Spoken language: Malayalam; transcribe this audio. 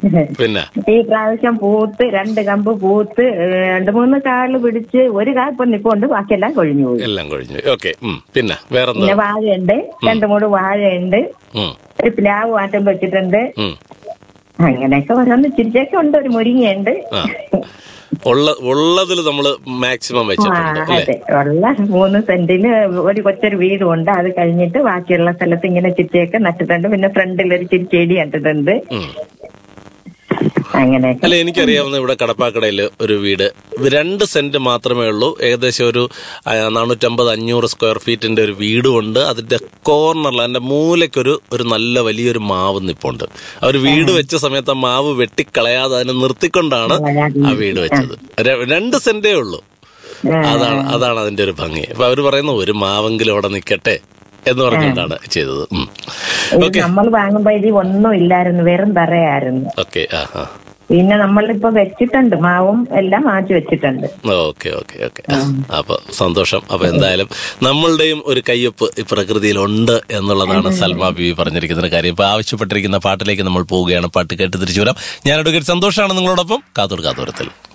പിന്നെ ഈ പ്രാവശ്യം പൂത്ത് രണ്ട് കമ്പ് പൂത്ത് ഏ, രണ്ട് മൂന്ന് കാല് പിടിച്ച് ഒരു കാൽ ഇപ്പൊ നിപ്പുണ്ട് ബാക്കിയെല്ലാം കൊഴിഞ്ഞു പോയി എല്ലാം കഴിഞ്ഞു ഓക്കെ പിന്നെ വേറെന്താ പിന്നെ വാഴയുണ്ട് രണ്ട് മൂന്ന് വാഴയുണ്ട് ഉം, ഒരു പ്ലാവ് മാറ്റം വെച്ചിട്ടുണ്ട് ഉം. അങ്ങനെയൊക്കെ ഓരോന്ന് ചിരിച്ചൊക്കെ ഉണ്ട് ഒരു മുരിങ്ങയുണ്ട് ആ ഉള്ള ഉള്ളതിൽ നമ്മൾ മാക്സിമം ആ വെച്ചിട്ടുണ്ട് അല്ലേ അതെ ഉള്ള മൂന്ന് സെന്റില് ഒരു കൊച്ചൊരു വീടും ഉണ്ട് അത് കഴിഞ്ഞിട്ട് ബാക്കിയുള്ള സ്ഥലത്ത് ഇങ്ങനെ ചിറ്റയൊക്കെ നട്ടിട്ടുണ്ട് പിന്നെ ഫ്രണ്ടിൽ ഒരു ചിരി ചെടി നട്ടിട്ടുണ്ട് ഉം. അങ്ങനെയൊക്കെ അല്ല എനിക്കറിയാവുന്ന ഇവിടെ കടപ്പാക്കടയിൽ ഒരു വീട് രണ്ട് സെന്റ് മാത്രമേ ഉള്ളൂ ഏകദേശം ഒരു ആ, നാനൂറ്റമ്പത് അഞ്ഞൂറ് സ്ക്വയർ ഫീറ്റിന്റെ ഒരു വീടുമുണ്ട് അതിന്റെ കോർണറിൽ അതിന്റെ മൂലയ്ക്കൊരു ഒരു നല്ല വലിയൊരു മാവ് നിപ്പുണ്ട് അവർ വീട് വെച്ച സമയത്ത് ആ മാവ് വെട്ടിക്കളയാതെ അതിനെ നിർത്തിക്കൊണ്ടാണ് ആ വീട് വെച്ചത് ര- രണ്ട് സെന്റേ ഉള്ളൂ അതാണ് അതാണ് അതിന്റെ ഒരു ഭംഗി അപ്പൊ അവര് പറയുന്നു ഒരു മാവെങ്കിലും അവിടെ നിൽക്കട്ടെ എന്ന് പറഞ്ഞുകൊണ്ടാണ് ചെയ്തത് ഓക്കെ നമ്മൾ വാങ്ങുമ്പോ ഇത് ഒന്നും ഇല്ലായിരുന്നു വെറും തറയായിരുന്നു ഓക്കെ ആ ആ പിന്നെ നമ്മളിപ്പോ വെച്ചിട്ടുണ്ട് മാവും എല്ലാം മാറ്റി വെച്ചിട്ടുണ്ട് ഓക്കെ ഓക്കെ ഓക്കെ അപ്പൊ സന്തോഷം അപ്പൊ എന്തായാലും നമ്മളുടെയും ഒരു കയ്യൊപ്പ് ഈ പ്രകൃതിയിലുണ്ട് എന്നുള്ളതാണ് സൽമ ബി പറഞ്ഞിരിക്കുന്ന കാര്യം ഇപ്പൊ ആവശ്യപ്പെട്ടിരിക്കുന്ന പാട്ടിലേക്ക് നമ്മൾ പോവുകയാണ് പാട്ട് കേട്ട് തിരിച്ചു വരാം ഞാൻ അഡ്വക്കേറ്റ് സന്തോഷാണ് നിങ്ങളോടൊപ്പം കാത്തൂർ കാത്തൂരത്തിൽ